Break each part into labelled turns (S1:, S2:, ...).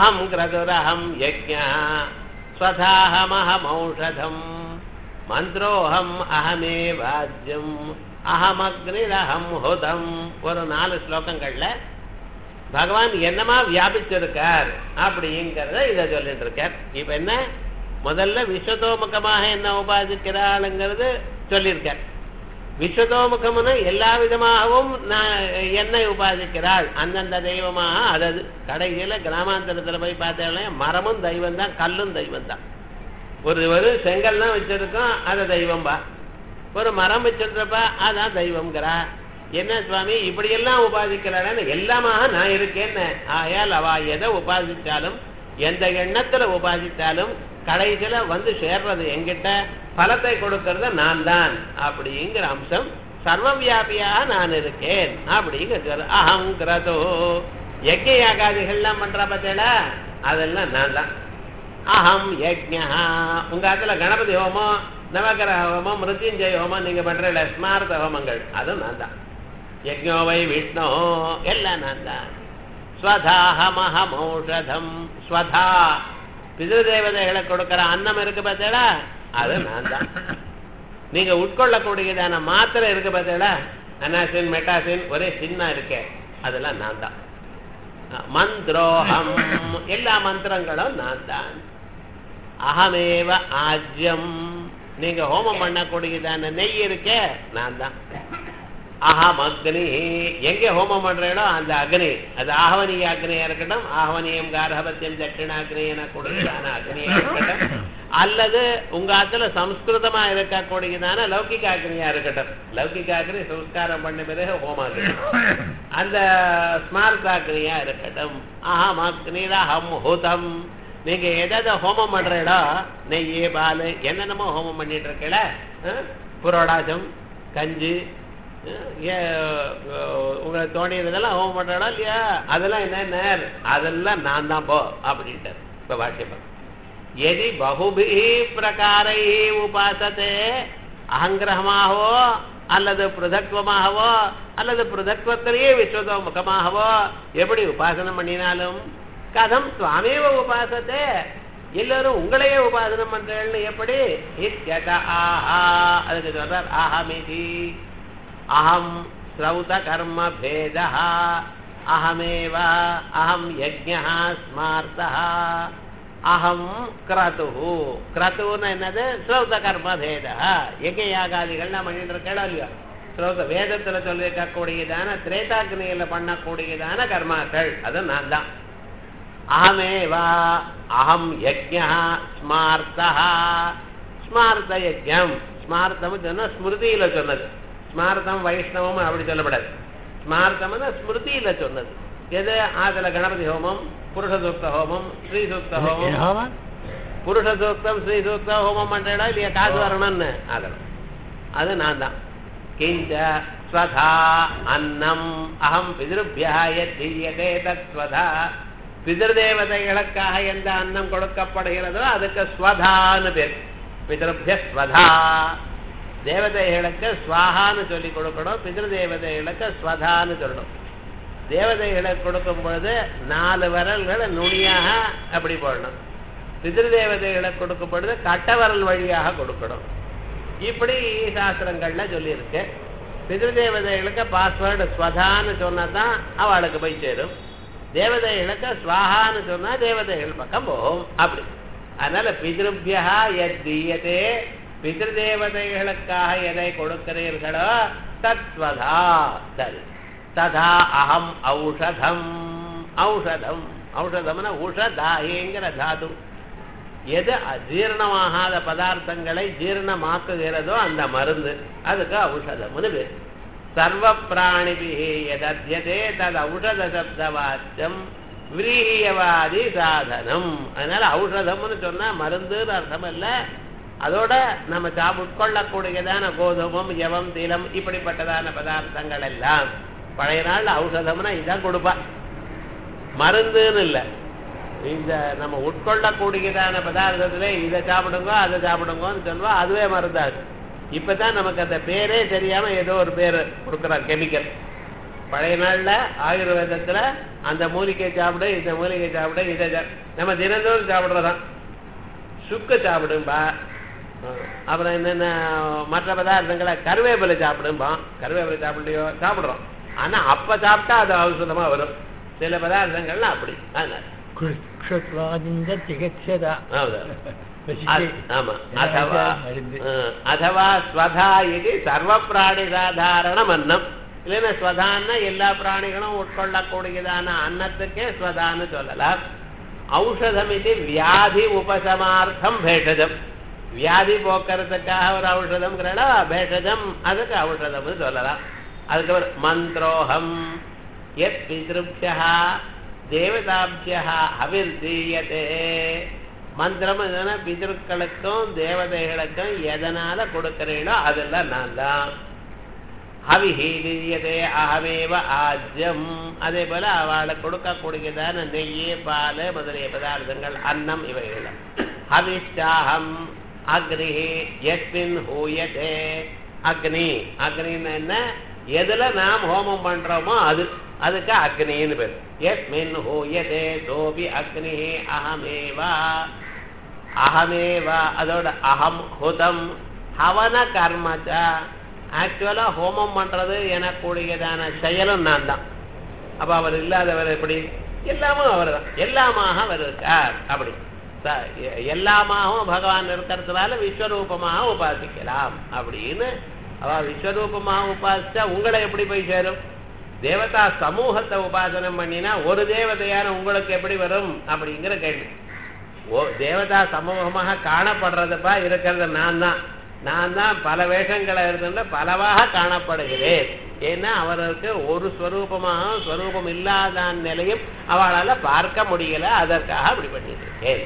S1: அகம் கிரதுரகம் யஜ்ஞா ஸ்வதாஹமஹமௌஷதம் மந்திரோஹம் அகமே வாஜ்யம் அகமக்னிரகம் ஹுதம் ஒரு நாலு ஸ்லோகங்கள்ல பகவான் என்னமா வியாபிச்சிருக்கார் அப்படிங்கிறத இதை சொல்லிட்டு இருக்கார் இப்ப என்ன முதல்ல விஸ்வதோமுகமாக என்ன உபாதிக்கிறாளுங்கிறது சொல்லியிருக்கார் விஸ்வதோமுகம்னு எல்லா விதமாகவும் நான் என்னை உபாதிக்கிறாள் அந்தந்த தெய்வமாக அதது கடைசியில கிராமாந்தரத்துல போய் பார்த்தேன் மரமும் தெய்வம் தான் கல்லும் தெய்வம் தான் ஒரு ஒரு செங்கல் தான் வச்சிருக்கோம் அதை தெய்வம்பா ஒரு மரம் வச்சிருந்தப்ப அதான் தெய்வம்ங்கிறா என்ன சுவாமி இப்படியெல்லாம் உபாதிக்கிறான்னு எல்லாமாக நான் இருக்கேன்னு ஆயால் அவ எதை உபாதிச்சாலும் எந்த எண்ணத்துல உபாதித்தாலும் கடைசியில வந்து சேர்றது எங்கிட்ட பலத்தை கொடுக்கறது நான் தான் அப்படிங்கிற அம்சம் சர்வவியாபியாக நான் இருக்கேன் அப்படிங்கிறது அகம் கிரதோ யஜ்ய யாகாதிகள்லாம் பண்ற பார்த்தேடா அதெல்லாம் நான் தான் அகம் யஜ்யா உங்க இடத்துல கணபதி ஹோமம் நவகிரக ஹோமம் மிருத்யுஞ்சய ஹோமம் நீங்க பண்ற ஸ்மாரத ஹோமங்கள் அதுவும் நான் தான் யஜ்ஞோவை விஷ்ணு எல்லாம் நான் தான் ஸ்வதாஹமஹமௌஷதம் ஸ்வதா பிதிருதேவதைகளை கொடுக்கிற அன்னம் இருக்கு பார்த்தேடா அது நான் தான் நீங்க உட்கொள்ளக்கூடியதான மாத்திரை இருக்கு பார்த்தேடா அனாசின் மெட்டாசின் ஒரே சின்ன இருக்கே அதெல்லாம் நான் தான் மந்திரோகம் எல்லா மந்திரங்களும் நான் தான் அகமேவ ஆஜ்யம் நீங்க ஹோமம் பண்ணக்கூடியதான நெய் இருக்கே நான் தான் அகம் அக்னி எங்க ஹோமம் பண்றீங்களோ அந்த அக்னி அது ஆகவனிய அக்னியா இருக்கட்டும் ஆகவனியம் கார்ஹபத்தியம் தட்சிணாக்னி என கூடியதான அக்னியா இருக்கட்டும் அல்லது உங்க ஆத்துல சம்ஸ்கிருதமா இருக்கக்கூடியதான லௌகிக அக்னியா இருக்கட்டும் லௌகிக அக்னி சம்ஸ்காரம் பண்ண பிறகு ஹோமாக்னி அந்த ஸ்மார்த்தாக்னியா இருக்கட்டும் அகம் அக்னிரா ஹம் ஹூதம் நீங்க எதாவது ஹோமம் பண்றீடோ நெய்யே பால் என்னென்னமோ ஹோமம் பண்ணிட்டு இருக்கல புரோடாசம் கஞ்சி உங்களை தோணியதெல்லாம் ஹோமம் பண்றடா இல்லையா அதெல்லாம் என்ன அதெல்லாம் நான் தான் போ அப்படின்ட்டு இப்ப வாக்கியம் எதி பகுபி பிரகாரை உபாசத்தே அகங்கிரகமாகவோ அல்லது பிருதத்வமாகவோ அல்லது பிருதத்வத்திலேயே விஸ்வதோ முகமாகவோ எப்படி உபாசனம் பண்ணினாலும் கதம் சுவாமியவ உபாசத்தே எல்லாரும் உங்களையே உபாசனம் பண்றேன்னு எப்படி ஆஹா அதுக்கு சொல்றார் ஆஹமிதி அகம் ஸ்ரௌத கர்ம பேத அகமேவ அகம் யஜ்ஞா ஸ்மார்த்தா அகம் கிரது கிரதுன்னு என்னது ஸ்ரௌத கர்ம பேத யஜ்ய யாகாதிகள் நான் பண்ணிட்டு இருக்கேன் இல்லையா ஸ்ரௌத வேதத்துல சொல்லியிருக்கக்கூடியதான திரேதாக்னியில பண்ணக்கூடியதான கர்மாக்கள் அது நான் தான் அகமேவா அகம் யஜ்ஞா ஸ்மார்த்தா ஸ்மார்த்த யஜ்யம் ஸ்மார்த்தம் சொன்னா ஸ்மிருதியில சொன்னது ஸ்மார்த்தம் வைஷ்ணவம் அப்படி சொல்லப்படாது ஸ்மார்த்தம்னா ஸ்மிருதியில சொன்னது எது ஆதல கணபதி ஹோமம் புருஷ சூக்த ஹோமம் ஸ்ரீ சூக்த ஹோமம் புருஷ சூக்தம் ஸ்ரீ சூக்த ஹோமம் பண்றா இல்லையா காசு வரணும்னு அதெல்லாம் அது நான் தான் கிஞ்ச ஸ்வதா அன்னம் அகம் பிதிருபியா யத்தீயதே தத்வதா பிதிருதேவதைகளுக்காக எந்த அன்னம் கொடுக்கப்படுகிறதோ அதுக்கு ஸ்வதான்னு பேர் பிதிருபிய ஸ்வதா தேவதைகளுக்கு ஸ்வாகான்னு சொல்லி கொடுக்கணும் பிதிரு தேவதைகளுக்கு ஸ்வதான்னு சொல்லணும் தேவதைகளுக்கு கொடுக்கும் பொழுது நாலு விரல்களை நுனியாக அப்படி போடணும் பிதிரு தேவதைகளுக்கு கொடுக்கும் பொழுது கட்டவரல் வழியாக கொடுக்கணும் இப்படி சாஸ்திரங்கள்ல சொல்லியிருக்கு பிதிரு தேவதைகளுக்கு பாஸ்வேர்டு ஸ்வதான்னு சொன்னதான் அவளுக்கு போய் சேரும் தேவதைகளுக்கு ஸ்வாகான்னு சொன்னா தேவதைகள் பக்கம் போகும் அப்படி அதனால பிதிருபியா எத் தீயத்தே பிதிருதேவதைகளுக்காக எதை கொடுக்கிறீர்களோ தத்வதா தல் ததா அகம் ஔஷதம் ஔஷதம் ஔஷதம்னா உஷதாயேங்கிற தாது எது அஜீரணமாகாத பதார்த்தங்களை ஜீரணமாக்குகிறதோ அந்த மருந்து அதுக்கு ஔஷதம்னு பேர் சர்வ பிராணிபிகி எதத்தியதே தது ஔஷத சப்தவாச்சம் விரீயவாதி சாதனம் அதனால ஔஷதம்னு சொன்னா மருந்துன்னு அர்த்தம் இல்ல அதோட நம்ம சாப் உட்கொள்ளக்கூடியதான கோதுமம் யவம் திலம் இப்படிப்பட்டதான பதார்த்தங்கள் எல்லாம் பழைய நாள் ஔஷதம்னா இதான் கொடுப்பா மருந்துன்னு இல்லை இந்த நம்ம உட்கொள்ளக்கூடியதான பதார்த்தத்துல இதை சாப்பிடுங்க அதை சாப்பிடுங்கன்னு சொல்லுவோம் அதுவே மருந்தாது இப்பதான் நமக்கு அந்த பேரே தெரியாம ஏதோ ஒரு பேர் கொடுக்குறான் கெமிக்கல் பழைய நாள்ல ஆயுர்வேதத்துல அந்த மூலிகை சாப்பிடு இந்த மூலிகை சாப்பிடு இதை சா- நம்ம தினந்தோறும் சாப்பிட்றதான் சுக்கு சாப்பிடும்பா அஹ் அப்புறம் என்னென்ன மற்ற பதார்த்தங்களை கருவேப்பிலை சாப்பிடும்பான் கருவேப்பிலை சாப்பிடலையோ சாப்பிடுறோம் ஆனா அப்ப சாப்பிட்டா அது ஔஷதமா வரும் சில பதார்த்தங்கள்லாம் அப்படி அதனால
S2: ಕ್ಷತ್ರಾದಿಂದ ಚಿಕಿತ್ಸೆದ
S1: ಹೌದು
S2: ಪ್ರಸಿದ್ಧಿ.
S1: அத்- ஆமா
S2: ಎಲ್ಲ
S1: ಅಥವಾ
S2: ಮருந்து.
S1: அஹ், அதவா ஸ்வதா இது சர்வ பிராணி சாதாரணம் அன்னம் இல்லைன்னா ஸ்வதான்னா எல்லா பிராணிகளும் உட்கொள்ளக்கூடியதான அன்னத்துக்கே ஸ்வதான்னு சொல்லலாம் ஔஷதம் இது வியாதி உபசமார்த்தம் பேஷஜம் வியாதி போக்குறதுக்காக ஒரு ஔஷதம்ங்கிறடா பேஷஜம் அதுக்கு ஔஷதம்னு சொல்லலாம் அதுக்கப்புறம் மந்திரோகம் எத் பிதிருப்யா தேவதாபியா அவிர்தீயதே மந்திரம் என்னன்னா பிதர்களுக்கும் தேவதைகளுக்கும் எதனால கொடுக்கிறீங்களோ அதெல்லாம் நான் தான் ஹவிஹீலியதே அகமேவ ஆஜ்யம் அதே போல அவளை கொடுக்கக்கூடியதான நெய் பால் முதலிய பதார்த்தங்கள் அன்னம் இவைகள் ஹவிஷ்டாகம் அக்னி எஸ்மின் ஹூயதே அக்னி அக்னின்னு என்ன எதுல நாம் ஹோமம் பண்றோமோ அது அதுக்கு அக்னின்னு பேர் எஸ்மின் ஹூயதே சோபி அக்னி அகமேவா அகமேவா அதோட அகம் ஹுதம் ஹவன கர்மச்ச ஆக்சுவலா ஹோமம் பண்றது எனக்கூடியதான செயலும் நான் தான் அப்ப அவர் இல்லாதவர் எப்படி எல்லாமும் அவர் தான் எல்லாமாக அவர் இருக்கார் அப்படி ச- எ- எல்லாமாகவும் பகவான் இருக்கிறதுனால விஸ்வரூபமாக உபாசிக்கலாம் அப்படின்னு அவ விஸ்வரூபமாக உபாசிச்சா உங்களை எப்படி போய் சேரும் தேவதா சமூகத்தை உபாசனம் பண்ணினா ஒரு தேவதையான உங்களுக்கு எப்படி வரும் அப்படிங்கிற கேள்வி ஓ தேவதா சமூகமாக காணப்படுறதுப்பா இருக்கிறது நான் தான் நான் தான் பல வேஷங்களை இருந்துள்ள பலவாக காணப்படுகிறேன் ஏன்னா அவருக்கு ஒரு ஸ்வரூபமாக ஸ்வரூபம் இல்லாத நிலையும் அவளால பார்க்க முடியல அதற்காக அப்படி பண்ணிட்டு இருக்கேன்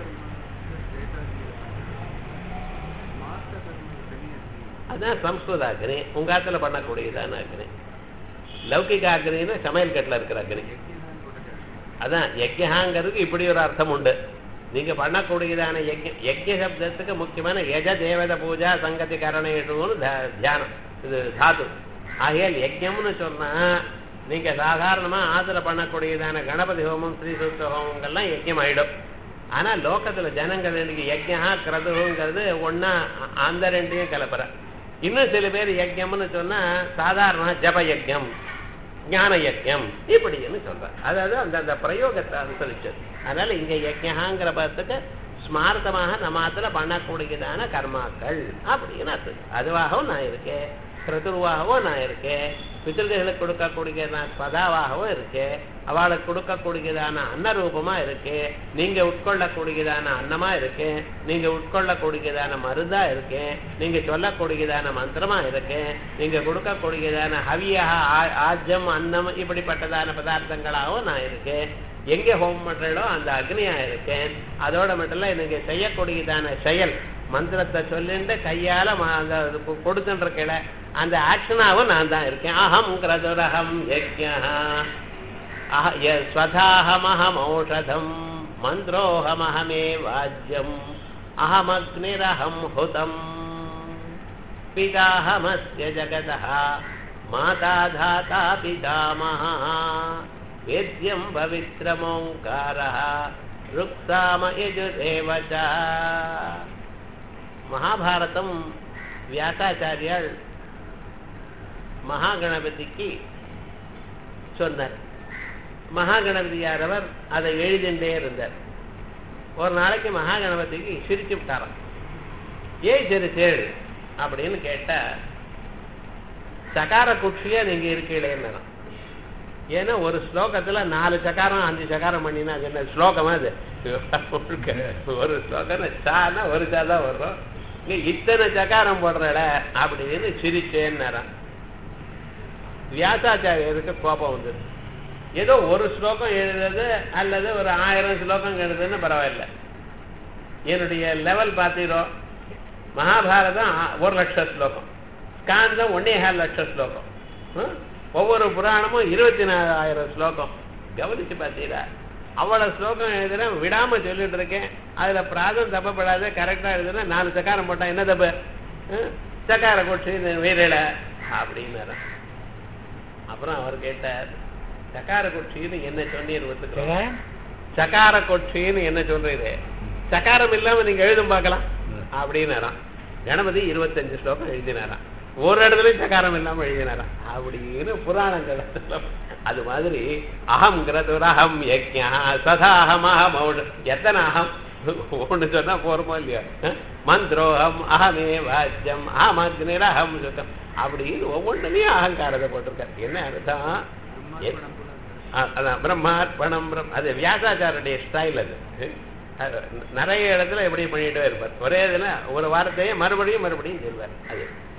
S1: அதான் சம்ஸ்கிருத அக்னி உங்க ஆத்துல பண்ணக்கூடியதான அக்னி லௌகிக அக்னின்னு சமையல் கட்டில் இருக்கிற அக்னி அதான் யஜ்யஹாங்கிறதுக்கு இப்படி ஒரு அர்த்தம் உண்டு நீங்க பண்ணக்கூடியதான யஜ்ய யஜ்ய சப்தத்துக்கு முக்கியமான யஜ தேவத பூஜா சங்கதி கரணேஷுன்னு த- தியானம் இது தாத்து ஆகையால் யஜ்யம்னு சொன்னா நீங்க சாதாரணமா ஆத்துல பண்ணக்கூடியதான கணபதி ஹோமம் ஸ்ரீ சுத்த ஹோமங்கள்லாம் யஜ்யம் ஆயிடும் ஆனா லோகத்துல ஜனங்கள் இன்னைக்கு யஜ்யா கிரதுங்கிறது ஒன்னா அ- அந்த ரெண்டையும் கலப்புற இன்னும் சில பேர் யஜ்யம்னு சொன்னா சாதாரண ஜப யஜ்யம் ஞான யஜ்யம் இப்படின்னு சொல்றார் அதாவது அந்த அந்த பிரயோகத்தை அனுசரிச்சது அதனால இங்க யஜ்யங்கிற பதத்துக்கு ஸ்மார்த்தமாக நம்மாத்துல பண்ணக்கூடியதான கர்மாக்கள் அப்படின்னு அர்த்தம் அதுவாகவும் நான் இருக்கேன் கிருதுருவாகவும் நான் இருக்கேன் பித்திருகளுக்கு கொடுக்கக்கூடியதான பதாவாகவும் இருக்கேன் அவளுக்கு கொடுக்கக்கூடியதான அன்னரூபமா இருக்கு நீங்க உட்கொள்ளக்கூடியதான அன்னமா இருக்கு நீங்க உட்கொள்ளக்கூடியதான மருந்தா இருக்கேன் நீங்க சொல்லக்கூடியதான மந்திரமா இருக்கேன் நீங்க கொடுக்கக்கூடியதான ஹவியாக ஆ- ஆஜ்யம் அன்னம் இப்படிப்பட்டதான பதார்த்தங்களாகவும் நான் இருக்கேன் எங்க ஹோமம் பண்றீங்களோ அந்த அக்னியா இருக்கேன் அதோட மட்டும் இல்ல நீங்க செய்யக்கூடியதான செயல் மந்திரத்தை சொல்லிட்டு கையால ம- அந்த இது கொ- கொடுத்துட்டு இருக்கல அந்த ஆக்ஷனாவும் நான் தான் இருக்கேன் அகம் கிரதுரகம் யஜ்யா அஹ ய- ஸ்வதாஹமஹம் ஔஷதம் மந்திரோஹமஹமே வாஜ்யம் அகமக்னிரஹம் ஹுதம் பிதாஹமஸ்ய ஜகதः மாதா தாத்தா பிதாமஹः வேத்யம் பவித்ரமோங்காரः ருக்ஸாம யஜுரேவ ச மகாபாரதம் வியாசாச்சாரியால் மகாகணபதிக்கு சொன்னார் மகாகணபதியாரவர் அதை எழுதிண்டே இருந்தார் ஒரு நாளைக்கு மகாகணபதிக்கு சிரிச்சு விட்டாராம் ஏன் சிரிச்சேள் அப்படின்னு கேட்டா சகார குட்சியா நீங்க இருக்கீங்களேன்னு ஏன்னா ஒரு ஸ்லோகத்துல நாலு சகாரம் அஞ்சு சகாரம் பண்ணினா அது என்ன ஸ்லோகமா அது ஒரு ஸ்லோகம் சானா ஒரு சா தான் வரும் இங்க இத்தனை சகாரம் போடுறட அப்படின்னு சிரிச்சேன்னாராம் வியாசாச்சாரியருக்கு கோபம் வந்தது ஏதோ ஒரு ஸ்லோகம் எழுதுறது அல்லது ஒரு ஆயிரம் ஸ்லோகம் எழுதுன்னு பரவாயில்ல என்னுடைய லெவல் பார்த்தீரோ மகாபாரதம் ஆ- ஒரு லட்ச ஸ்லோகம் ஸ்காந்தம் ஒன்னே கால் லட்ச ஸ்லோகம் ஹம்? ஒவ்வொரு புராணமும் இருபத்தி நாலாயிரம் ஸ்லோகம் கவனிச்சு பார்த்தீரா அவ்வளவு ஸ்லோகம் எழுதுறேன் விடாம சொல்லிட்டு இருக்கேன் அதுல பிராதம் தப்பப்படாத கரெக்டா எழுதுறேன் நாலு சக்காரம் போட்டா என்ன தப்பு ஹம்? சக்கார கொட்சி வீரல அப்படின்னு அப்புறம் அவர் கேட்டார் சகார கொட்சின்னு என்ன சொன்னீர் ஒத்துக்கிறோம்
S2: சரி?
S1: சகார கொட்சின்னு என்ன சொல்றீரு சகாரம் இல்லாம நீங்க எழுதும் பார்க்கலாம் அப்படின்னாராம் கணபதி இருபத்தஞ்சு ஸ்லோகம் எழுதினாராம் ஒரு இடத்துலயும் சகாரம் இல்லாம எழுதினாராம் அப்படின்னு புராணங்கள் அது மாதிரி அகங்கிறது ஒரு அகம் யஜ்யா சதா அகம் அகம் ஒண்ணு. எத்தனை அகம் ஒண்ணு சொன்னா போறோமோ இல்லையா அஹ்? மந்திரோகம் அகமே வாஜ்யம் அகமக்னிர் அகம் சுத்தம் அப்படின்னு ஒவ்வொன்றுலயும் அகங்காரத்தை போட்டிருக்காரு என்ன அர்த்தம் எ- அ- அதான் பிரம்மார்ப்பணம் பிரம் அது வியாசாச்சாருடைய ஸ்டைல் அது அது நிறைய இடத்துல எப்படி பண்ணிட்டே இருப்பார் ஒரே இதுல ஒரு வாரத்தையே மறுபடியும் மறுபடியும் சொல்வார் அது